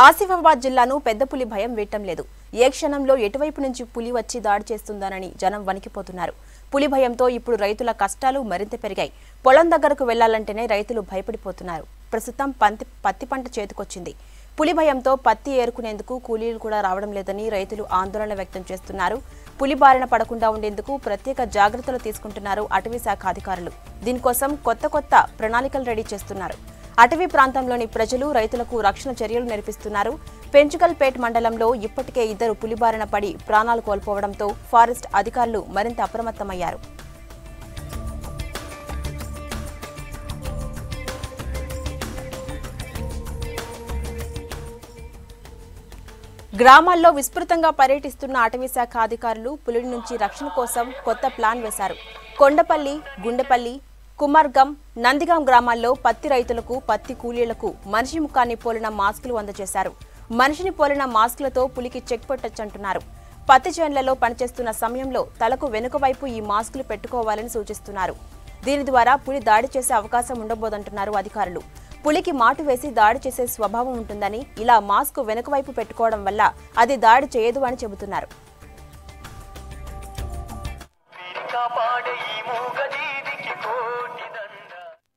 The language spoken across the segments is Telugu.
ఆసిఫాబాద్ జిల్లాను పెద్ద పులి భయం వేయటం లేదు ఏ క్షణంలో ఎటువైపు నుంచి పులి వచ్చి దాడి చేస్తుందోనని జనం వణికిపోతున్నారు పులి భయంతో ఇప్పుడు రైతుల కష్టాలు మరింత పెరిగాయి పొలం దగ్గరకు వెళ్లాలంటేనే రైతులు భయపడిపోతున్నారు ప్రస్తుతం పంతి పత్తి పంట చేతికొచ్చింది పులి భయంతో పత్తి ఏరుకునేందుకు కూలీలు కూడా రావడం లేదని రైతులు ఆందోళన వ్యక్తం చేస్తున్నారు పులి బారిన పడకుండా ఉండేందుకు ప్రత్యేక జాగ్రత్తలు తీసుకుంటున్నారు అటవీ శాఖ అధికారులు దీనికోసం కొత్త కొత్త ప్రణాళికలు రెడీ చేస్తున్నారు అటవీ ప్రాంతంలోని ప్రజలు రైతులకు రక్షణ చర్యలు నేర్పిస్తున్నారు పెంచుకల్పేట్ మండలంలో ఇప్పటికే ఇద్దరు పులిబారిన పడి ప్రాణాలు కోల్పోవడంతో ఫారెస్ట్ అధికారులు మరింత అప్రమత్తమయ్యారు గ్రామాల్లో విస్తృతంగా పర్యటిస్తున్న అటవీ శాఖ అధికారులు పులి నుంచి రక్షణ కోసం కొత్త ప్లాన్ వేశారు కొండపల్లి గుండెపల్లి కుమార్గం నందిగాం గ్రామాల్లో పత్తి రైతులకు పత్తి కూలీలకు మనిషి ముఖాన్ని పోలిన మాస్కులు అందజేశారు మనిషిని పోలిన మాస్కులతో పులికి చెక్ పెట్టొచ్చంటున్నారు పత్తి చేన్లలో పనిచేస్తున్న సమయంలో తలకు వెనుక వైపు ఈ మాస్కులు పెట్టుకోవాలని సూచిస్తున్నారు దీని ద్వారా పులి దాడి చేసే అవకాశం ఉండబోదంటున్నారు అధికారులు పులికి మాటు వేసి దాడి చేసే స్వభావం ఉంటుందని ఇలా మాస్క్ వెనుక వైపు పెట్టుకోవడం వల్ల అది దాడి చేయదు అని చెబుతున్నారు కాపాడే ఈ మూగజీవికి కోటి దండ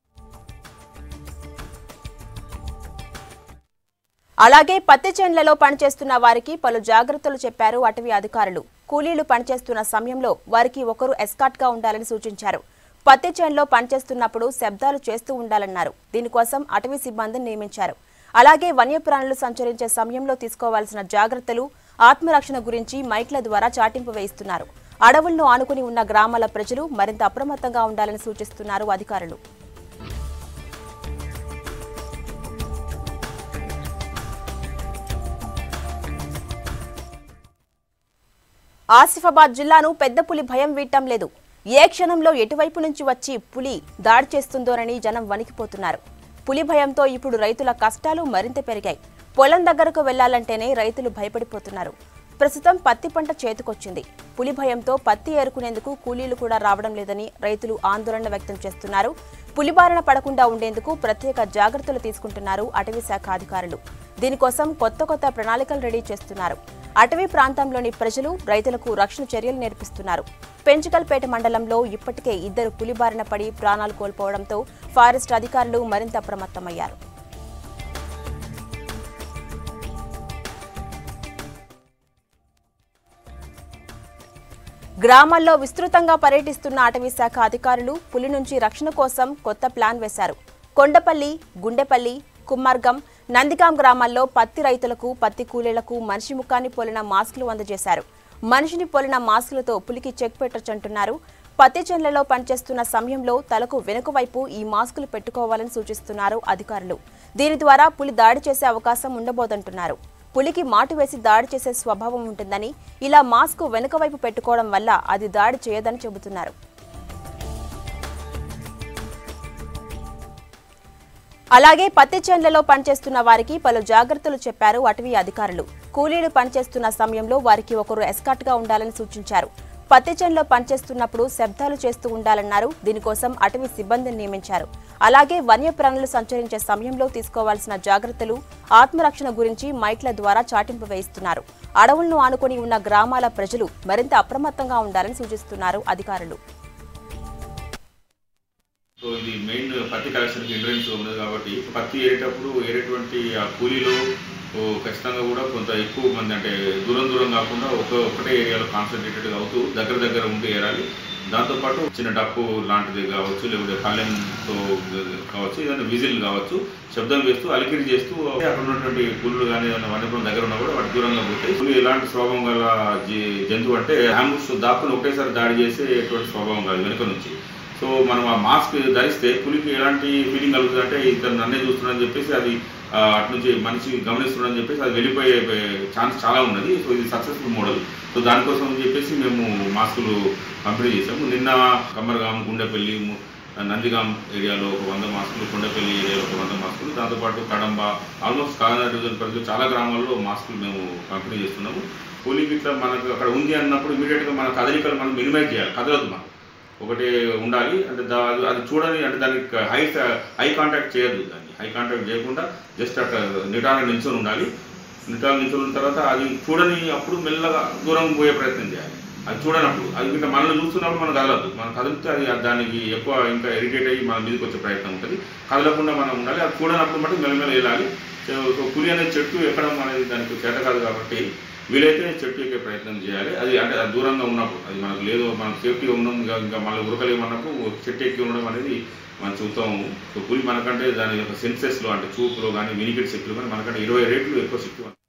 అలాగే పత్తి చేన్లలో పనిచేస్తున్న వారికి పలు జాగ్రత్తలు చెప్పారు అటవీ అధికారులు కూలీలు పనిచేస్తున్న సమయంలో వారికి ఒకరు ఎస్కాట్ గా ఉండాలని సూచించారు పత్తి చేన్లో పనిచేస్తున్నప్పుడు శబ్దాలు చేస్తూ ఉండాలన్నారు దీనికోసం అటవీ సిబ్బందిని నియమించారు అలాగే వన్యప్రాణులు సంచరించే సమయంలో తీసుకోవాల్సిన జాగ్రత్తలు ఆత్మరక్షణ గురించి మైక్ల ద్వారా చాటింపు వేయిస్తున్నారు అడవులను ఆనుకుని ఉన్న గ్రామాల ప్రజలు మరింత అప్రమత్తంగా ఉండాలని సూచిస్తున్నారు అధికారులు ఆసిఫాబాద్ జిల్లాను పెద్ద పులి భయం వీడటం లేదు ఏ క్షణంలో ఎటువైపు నుంచి వచ్చి పులి దాడి చేస్తుందోనని జనం వణికిపోతున్నారు పులి భయంతో ఇప్పుడు రైతుల కష్టాలు మరింత పెరిగాయి పొలం దగ్గరకు వెళ్లాలంటేనే రైతులు భయపడిపోతున్నారు ప్రస్తుతం పత్తి పంట చేతికొచ్చింది పులి భయంతో పత్తి ఏరుకునేందుకు కూలీలు కూడా రావడం లేదని రైతులు ఆందోళన వ్యక్తం చేస్తున్నారు పులి బారిన పడకుండా ఉండేందుకు ప్రత్యేక జాగ్రత్తలు తీసుకుంటున్నారు అటవీ శాఖ అధికారులు దీనికోసం కొత్త కొత్త ప్రణాళికలు రెడీ చేస్తున్నారు అటవీ ప్రాంతంలోని ప్రజలు రైతులకు రక్షణ చర్యలు నేర్పిస్తున్నారు పెంచుకల్పేట మండలంలో ఇప్పటికే ఇద్దరు పులి బారిన పడి ప్రాణాలు కోల్పోవడంతో ఫారెస్ట్ అధికారులు మరింత అప్రమత్తమయ్యారు గ్రామాల్లో విస్తృతంగా పర్యటిస్తున్న అటవీ శాఖ అధికారులు పులి నుంచి రక్షణ కోసం కొత్త ప్లాన్ వేశారు కొండపల్లి గుండెపల్లి కుమ్మార్గం నందిగాం గ్రామాల్లో పత్తి రైతులకు పత్తి కూలీలకు మనిషి ముఖాన్ని పోలిన మాస్కులు అందజేశారు మనిషిని పోలిన మాస్కులతో పులికి చెక్ పెట్టొచ్చంటున్నారు పత్తి చేన్లలో పనిచేస్తున్న సమయంలో తలకు వెనుక వైపు ఈ మాస్కులు పెట్టుకోవాలని సూచిస్తున్నారు అధికారులు దీని ద్వారా పులి దాడి చేసే అవకాశం ఉండబోదంటున్నారు పులికి మాటు వేసి దాడి చేసే స్వభావం ఉంటుందని ఇలా మాస్క్ వెనుక వైపు పెట్టుకోవడం వల్ల అది దాడి చేయదని చెబుతున్నారు అలాగే పత్తి చేన్లలో పనిచేస్తున్న వారికి పలు జాగ్రత్తలు చెప్పారు అటవీ అధికారులు కూలీలు పనిచేస్తున్న సమయంలో వారికి ఒకరు ఎస్కాట్ గా ఉండాలని సూచించారు పత్తి చేన్లో పనిచేస్తున్నప్పుడు శబ్దాలు చేస్తూ ఉండాలన్నారు దీనికోసం అటవీ సిబ్బందిని నియమించారు అలాగే వన్యప్రాణులు సంచరించే సమయంలో తీసుకోవాల్సిన జాగ్రత్తలు ఆత్మరక్షణ గురించి మైక్ల ద్వారా చాటింపు వేయిస్తున్నారు అడవులను ఆనుకొని ఉన్న గ్రామాల ప్రజలు మరింత అప్రమత్తంగా ఉండాలని సూచిస్తున్నారు అధికారులు సో ఇది మెయిన్ పత్తి కలెక్షన్కి ఎంట్రన్స్ ఉన్నది కాబట్టి పత్తి ఏరేటప్పుడు ఏరేటువంటి ఆ కూలీలు ఓ ఖచ్చితంగా కూడా కొంత ఎక్కువ మంది అంటే దూరం దూరం కాకుండా ఒక ఒకటే ఏరియాలో కాన్సన్ట్రేటెడ్గా అవుతూ దగ్గర దగ్గర ఉంటూ ఏరాలి దాంతోపాటు చిన్న డప్పు లాంటిది కావచ్చు లేకపోతే కళ్యాణ్తో కావచ్చు ఏదైనా విజిల్ కావచ్చు శబ్దం వేస్తూ అలికిరి చేస్తూ అక్కడ ఉన్నటువంటి పుల్లు కానీ ఏదైనా వన్యప్రాణం దగ్గర ఉన్నా కూడా వాటి దూరంగా పోతాయి పులి ఎలాంటి స్వభావం గల జీ- జంతువు అంటే అంబుష్ దాక్కుని ఒకటేసారి దాడి చేసేటువంటి స్వభావం కాదు వెనుక నుంచి సో మనం ఆ మాస్క్ ధరిస్తే పులికి ఎలాంటి ఫీలింగ్ కలుగుతుంది అంటే ఇతను నన్నే చూస్తున్నాడని చెప్పేసి అది ఆ, అటు నుంచి మనిషి గమనిస్తున్నాడని చెప్పేసి అది వెళ్ళిపోయే ఛాన్స్ చాలా ఉన్నది సో ఇది సక్సెస్ఫుల్ మోడల్ సో దానికోసం అని చెప్పేసి మేము మాస్కులు పంపిణీ చేసాము నిన్న కమ్మరగాం గుండెపల్లి ము- నందిగాం ఏరియాలో ఒక వంద మాస్కులు కొండపల్లి ఏరియాలో ఒక వంద మాస్కులు దాంతోపాటు కడంబ ఆల్మోస్ట్ కాకినాడ డివిజన్ పరిధిలో చాలా గ్రామాల్లో మాస్కులు మేము పంపిణీ చేస్తున్నాము కూలీ గిట్ల మనకు అక్కడ ఉంది అన్నప్పుడు ఇమీడియట్గా మన కదలికలు మనం మినిమైజ్ చేయాలి కదలదు మనం ఒకటి ఉండాలి అంటే దా అది- అది చూడని అంటే దానికి హై హై కాంటాక్ట్ చేయొద్దు దాన్ని హై కాంటాక్ట్ చేయకుండా జస్ట్ అట్లా నిటాన నిల్చొని ఉండాలి నిటాల నిల్చున్న తర్వాత అది చూడని అప్పుడు మెల్లగా దూరం పోయే ప్రయత్నం చేయాలి అది చూడనప్పుడు అది ఇంకా మనల్ని చూస్తున్నప్పుడు మనం కదలద్దు మనం కదిలితే అది దానికి ఎక్కువ ఇంకా ఇరిటేట్ అయ్యి మన మీదకి వచ్చే ప్రయత్నం ఉంటుంది కదలకుండా మనం ఉండాలి అది చూడనప్పుడు మటు మెల్లమెల్ల వెళ్ళాలి సో సో పులి అనే చెట్టు ఎక్కడం అనేది దానికి చేత కాదు కాబట్టి వీలైతే చెట్టు ఎక్కే ప్రయత్నం చేయాలి అది అంటే అది దూరంగా ఉన్నప్పుడు అది మనకు లేదు మనకు సేఫ్టీగా ఉన్నాం ఇంకా ఇంకా మళ్ళీ ఉరకలేమన్నప్పుడు చెట్టు ఎక్కి ఉండడం అనేది మనం చూస్తాం సో పులి మనకంటే దాని యొక్క సెన్సెస్లో అంటే చూపులో కానీ వినికిడి శక్తిలో కానీ మనకంటే ఇరవై రేట్లు ఎక్కువ శక్తి